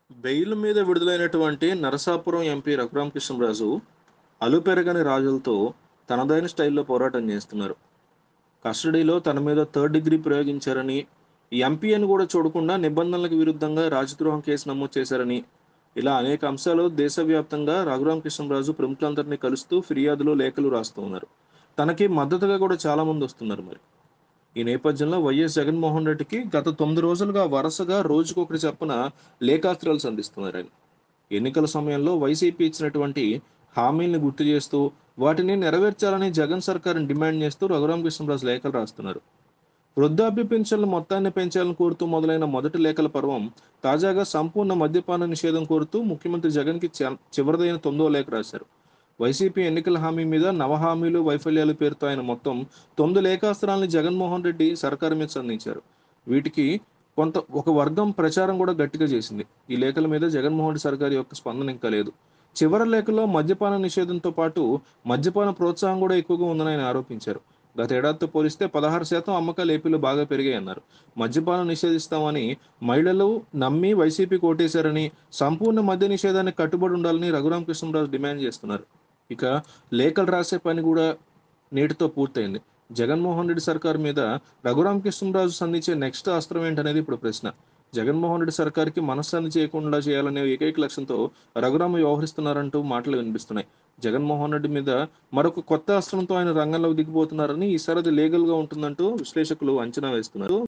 bail మీద విడుదలైనటువంటి Narasapuram MP Raghuramakrishnaraju అలుపెరగని రాజులతో తనదైన స్టైల్లో పోరాటం చేస్తున్నారు కస్టడీలో తన మీద థర్డ్ డిగ్రీ ప్రయోగించారని ఎంపీ అని కూడా చూడకుండా నిబంధనలకు విరుద్ధంగా రాజద్రోహం కేసు నమోదు చేశారని ఇలా అనేక అంశాలు దేశవ్యాప్తంగా రఘురామకృష్ణరాజు ప్రముఖులందరినీ కలుస్తూ ఫిర్యాదులు లేఖలు రాస్తూ ఉన్నారు తనకి మద్దతుగా కూడా చాలా మంది వస్తున్నారు మరి ఈ నేపథ్యంలో వైఎస్ జగన్మోహన్ రెడ్డికి గత తొమ్మిది రోజులుగా వరుసగా రోజుకొకటి చప్పున లేఖాస్త్రాలు సంధిస్తున్నారు ఆయన ఎన్నికల సమయంలో వైసీపీ ఇచ్చినటువంటి హామీల్ని గుర్తు చేస్తూ వాటిని నెరవేర్చాలని జగన్ సర్కార్ని డిమాండ్ చేస్తూ రఘురామకృష్ణరాజు లేఖలు రాస్తున్నారు వృద్ధాప్య పెన్షన్ల మొత్తాన్ని పెంచాలని కోరుతూ మొదలైన మొదటి లేఖల పర్వం తాజాగా సంపూర్ణ మద్యపాన నిషేధం కోరుతూ ముఖ్యమంత్రి జగన్కి చ- చివరిదైన తొమ్మిదో లేఖ రాశారు వైసీపీ ఎన్నికల హామీ మీద నవ హామీలు వైఫల్యాలు పేరుతో ఆయన మొత్తం తొమ్మిది లేఖాస్త్రాలను జగన్మోహన్ రెడ్డి సర్కారు మీద సంధించారు వీటికి కొంత ఒక వర్గం ప్రచారం కూడా గట్టిగా చేసింది ఈ లేఖల మీద జగన్మోహన్ రెడ్డి సర్కారు యొక్క స్పందన ఇంకా లేదు చివరి లేఖలో మద్యపాన నిషేధంతో పాటు మద్యపాన ప్రోత్సాహం కూడా ఎక్కువగా ఉందని ఆయన ఆరోపించారు గత ఏడాదితో పోలిస్తే పదహారు శాతం అమ్మకాలు ఏపీలో బాగా పెరిగాయన్నారు మద్యపానం నిషేధిస్తామని మహిళలు నమ్మి వైసీపీ కోటేశారని సంపూర్ణ మద్య నిషేధానికి కట్టుబడి ఉండాలని రఘురామకృష్ణరాజు డిమాండ్ చేస్తున్నారు ఇక లేఖలు రాసే పని కూడా నేటితో పూర్తయింది జగన్మోహన్ రెడ్డి సర్కార్ మీద రఘురామకృష్ణరాజు సంధించే నెక్స్ట్ అస్త్రం ఏంటనేది ఇప్పుడు ప్రశ్న జగన్మోహన్ రెడ్డి సర్కార్కి మనశ్శాంతి చేయకుండా చేయాలనే ఏకైక లక్ష్యంతో రఘురామ వ్యవహరిస్తున్నారంటూ మాటలు వినిపిస్తున్నాయి జగన్మోహన్ రెడ్డి మీద మరొక కొత్త అస్త్రంతో ఆయన రంగంలోకి దిగిపోతున్నారని ఈసారి అది లీగల్ గా ఉంటుందంటూ విశ్లేషకులు అంచనా వేస్తున్నారు